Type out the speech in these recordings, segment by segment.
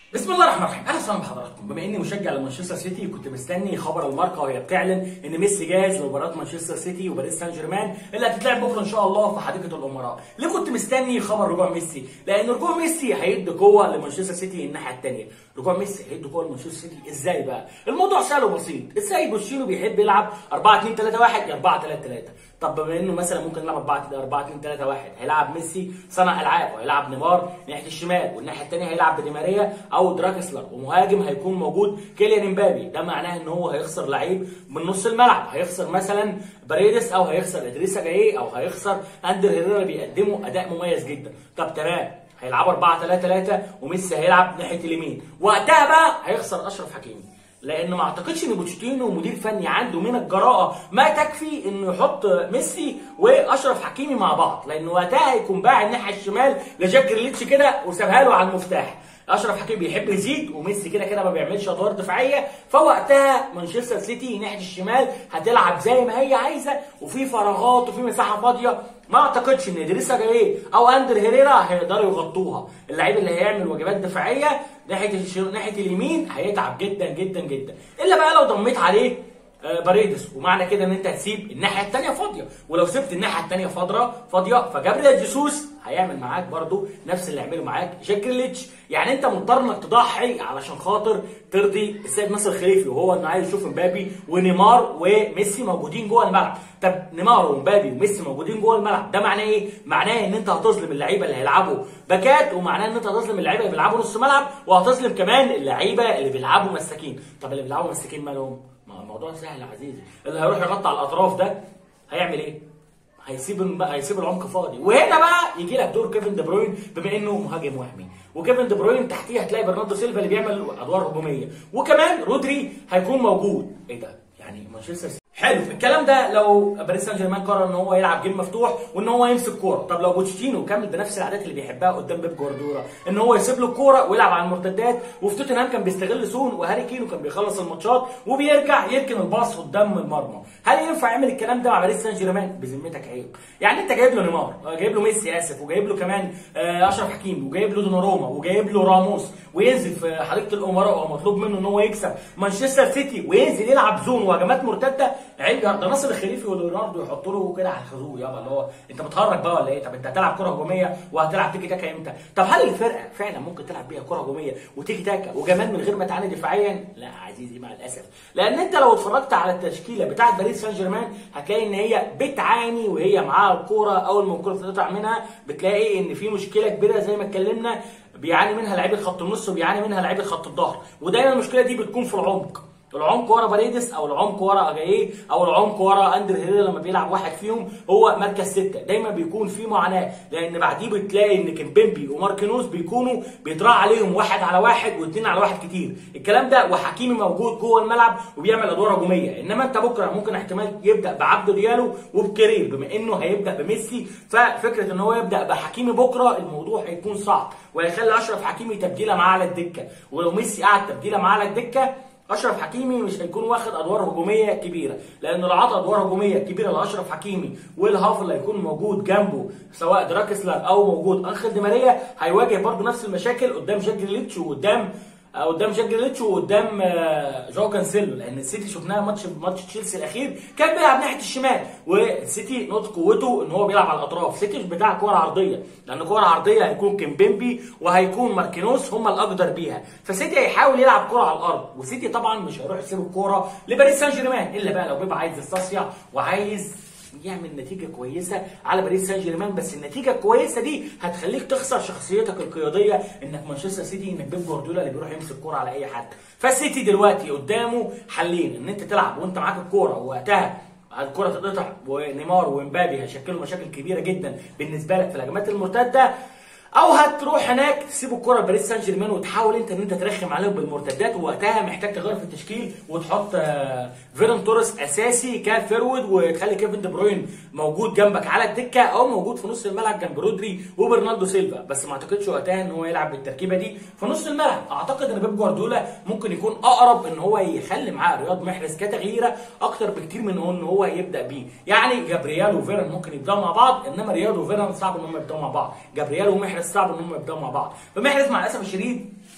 بسم الله الرحمن الرحيم اهلا وسهلا بحضراتكم بما اني مشجع لمانشستر سيتي كنت مستني خبر الماركه وهي بتعلن ان ميسي جاهز لمباراه مانشستر سيتي وباريس سان جيرمان اللي هتتلعب بكره ان شاء الله في حديقه الامراء ليه كنت مستني خبر رجوع ميسي لان رجوع ميسي هيدي قوه لمانشستر سيتي الناحيه الثانيه رجوع ميسي هيدي قوه لمانشستر سيتي ازاي بقى الموضوع سهل وبسيط ازاي بوشينو بيحب يلعب 4 2 3 1 يا 4 3 3 طب بما انه مثلا ممكن يلعب 4 4 2 3 1 هيلعب ميسي صانع العاب وهيلعب نيمار ناحيه الشمال والناحيه الثانيه هيلعب بدي ماريا او دراكسلر ومهاجم هيكون موجود كيليان امبابي ده معناه ان هو هيخسر لعيب من نص الملعب هيخسر مثلا بريدس او هيخسر ادريسا جاي او هيخسر اندر هيريرا اللي بيقدموا اداء مميز جدا طب تمام هيلعبوا 4 3 3 وميسي هيلعب ناحيه اليمين وقتها بقى هيخسر اشرف حكيمي لان ما اعتقدش ان بوتشيتينو مدير فني عنده من الجراءه ما تكفي انه يحط ميسي واشرف حكيمي مع بعض لان وقتها هيكون باع الناحيه الشمال لجاك جريليتش كده وسابها له على المفتاح اشرف حكيمي بيحب يزيد وميسي كده كده ما بيعملش ادوار دفاعيه فوقتها مانشستر سيتي ناحيه الشمال هتلعب زي ما هي عايزه وفي فراغات وفي مساحه فاضيه ما اعتقدش ان ادريسا جاي او اندر هيريرا هيقدروا يغطوها اللعيب اللي هيعمل واجبات دفاعيه ناحيه الش... ناحيه اليمين هيتعب جدا جدا جدا الا بقى لو ضميت عليه باريدس ومعنى كده ان انت هتسيب الناحيه الثانيه فاضيه ولو سبت الناحيه الثانيه فاضيه فاضيه فجابريل جيسوس هيعمل معاك برضو نفس اللي عمله معاك جاك جريليتش يعني انت مضطر انك تضحي علشان خاطر ترضي السيد ناصر خليفي وهو انه عايز يشوف امبابي ونيمار وميسي موجودين جوه الملعب طب نيمار ومبابي وميسي موجودين جوه الملعب ده معناه ايه معناه ان انت هتظلم اللعيبه اللي هيلعبوا باكات ومعناه ان انت هتظلم اللعيبه اللي بيلعبوا نص ملعب وهتظلم كمان اللعيبه اللي بيلعبوا مساكين طب اللي بيلعبوا مساكين مالهم ما الموضوع سهل يا عزيزي اللي هيروح يغطي على الاطراف ده هيعمل ايه هيسيب هيسيب العمق فاضي وهنا بقى يجي لك دور كيفن دي بروين بما انه مهاجم وهمي وكيفن دي بروين تحتيه هتلاقي برناردو سيلفا اللي بيعمل ادوار هجوميه وكمان رودري هيكون موجود ايه ده يعني مانشستر حلو الكلام ده لو باريس سان جيرمان قرر ان هو يلعب جيم مفتوح وان هو يمسك كوره طب لو بوتشيتينو كمل بنفس العادات اللي بيحبها قدام بيب جوارديولا ان هو يسيب له الكوره ويلعب على المرتدات وفي توتنهام كان بيستغل سون وهاري كين وكان بيخلص الماتشات وبيرجع يركن الباص قدام المرمى هل ينفع يعمل الكلام ده مع باريس سان جيرمان بذمتك عيب يعني انت جايب له نيمار جايب له ميسي اسف وجايب له كمان اشرف حكيمي وجايب له دوناروما وجايب له راموس وينزل في حديقه الامراء ومطلوب منه ان هو يكسب مانشستر سيتي وينزل يلعب زون وهجمات مرتده عيب ده ناصر الخليفي وليوناردو يحطوا له كده على الخازوق يابا اللي هو انت بتهرج بقى ولا ايه؟ طب انت هتلعب كره هجوميه وهتلعب تيكي تاكا امتى؟ طب هل الفرقه فعلا ممكن تلعب بيها كره هجوميه وتيكي تاكا وكمان من غير ما تعاني دفاعيا؟ لا عزيزي مع الاسف لان انت لو اتفرجت على التشكيله بتاعه باريس سان جيرمان هتلاقي ان هي بتعاني وهي معاها الكوره اول ما الكوره تقطع منها بتلاقي ان في مشكله كبيره زي ما اتكلمنا بيعاني منها لعيبه خط النص وبيعاني منها لعيبه خط الظهر ودايما المشكله دي بتكون في العمق العمق ورا باريدس او العمق ورا اجاييه او العمق ورا اندر هيريرا لما بيلعب واحد فيهم هو مركز سته دايما بيكون في معاناه لان بعديه بتلاقي ان كيمبيمبي وماركينوس بيكونوا بيتراع عليهم واحد على واحد واثنين على واحد كتير الكلام ده وحكيمي موجود جوه الملعب وبيعمل ادوار هجوميه انما انت بكره ممكن احتمال يبدا بعبد ديالو وبكرير بما انه هيبدا بميسي ففكره ان هو يبدا بحكيمي بكره الموضوع هيكون صعب وهيخلي اشرف حكيمي تبديله معاه على الدكه ولو ميسي قعد تبديله معاه على الدكه اشرف حكيمي مش هيكون واخد ادوار هجوميه كبيره لان لو عطى ادوار هجوميه كبيره لاشرف حكيمي والهاف اللي هيكون موجود جنبه سواء دراكسلر او موجود انخيل دي ماريا هيواجه برضه نفس المشاكل قدام جاك جريليتش وقدام قدام جاك جريليتش وقدام جواو كانسيلو لان السيتي شفناها ماتش ماتش تشيلسي الاخير كان بيلعب ناحيه الشمال والسيتي نقطه قوته ان هو بيلعب على الاطراف السيتي مش بتاع كوره عرضيه لان كوره عرضيه هيكون كيمبيمبي وهيكون ماركينوس هم الاقدر بيها فالسيتي هيحاول يلعب كوره على الارض والسيتي طبعا مش هيروح يسيب الكوره لباريس سان جيرمان الا بقى لو بيبقى عايز يستصيع وعايز يعمل نتيجه كويسه على باريس سان جيرمان بس النتيجه الكويسه دي هتخليك تخسر شخصيتك القياديه انك مانشستر سيتي انك بيب جوارديولا اللي بيروح يمسك كوره على اي حد فالسيتي دلوقتي قدامه حلين ان انت تلعب وانت معاك الكوره ووقتها الكره تتقطع ونيمار ومبابي هيشكلوا مشاكل كبيره جدا بالنسبه لك في الهجمات المرتده او هتروح هناك تسيب الكره لباريس سان جيرمان وتحاول انت ان انت ترخم عليهم بالمرتدات ووقتها محتاج تغير في التشكيل وتحط فيرن توريس اساسي كفيرود وتخلي كيفن دي بروين موجود جنبك على الدكه او موجود في نص الملعب جنب رودري وبرناردو سيلفا بس ما اعتقدش وقتها ان هو يلعب بالتركيبه دي في نص الملعب اعتقد ان بيب جوارديولا ممكن يكون اقرب ان هو يخلي معاه رياض محرز كتغييره اكتر بكتير من ان هو يبدا بيه يعني جابرييل وفيرن ممكن يبداوا مع بعض انما رياض وفيرن صعب ان هم يبداوا مع بعض جابرييل ومحرز صعب ان هم يبداوا مع بعض فمحرز مع الاسف الشديد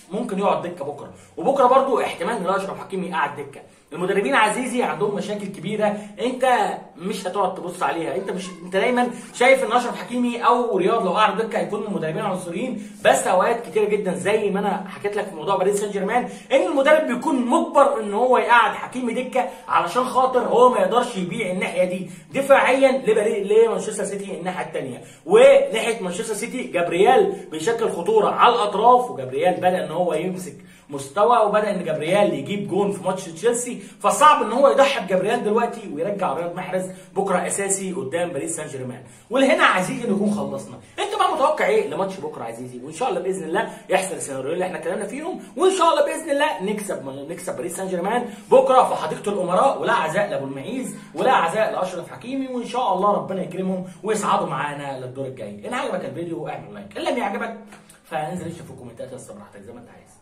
ممكن يقعد دكه بكره وبكره برضو احتمال ان اشرف حكيمي يقعد دكه المدربين عزيزي عندهم مشاكل كبيره انت مش هتقعد تبص عليها انت مش انت دايما شايف ان اشرف حكيمي او رياض لو قعد دكه هيكون من المدربين العنصريين بس اوقات كتيره جدا زي ما انا حكيت لك في موضوع باريس سان جيرمان ان المدرب بيكون مجبر ان هو يقعد حكيمي دكه علشان خاطر هو ما يقدرش يبيع الناحيه دي دفاعيا لمانشستر سيتي الناحيه الثانيه وناحيه مانشستر سيتي جابرييل بيشكل خطوره على الاطراف وجابرييل بدا ان هو يمسك مستوى وبدا ان جابرييل يجيب جون في ماتش تشيلسي فصعب ان هو يضحي بجابرييل دلوقتي ويرجع رياض محرز بكره اساسي قدام باريس سان جيرمان ولهنا عزيزي نكون خلصنا انت بقى متوقع ايه لماتش بكره عزيزي وان شاء الله باذن الله يحصل السيناريو اللي احنا اتكلمنا فيهم وان شاء الله باذن الله نكسب نكسب باريس سان جيرمان بكره في حديقه الامراء ولا عزاء لابو المعيز ولا عزاء لاشرف حكيمي وان شاء الله ربنا يكرمهم ويصعدوا معانا للدور الجاي ان عجبك الفيديو اعمل لايك ان لم يعجبك فانزل اشوف في الكومنتات يا براحتك زي ما انت عايز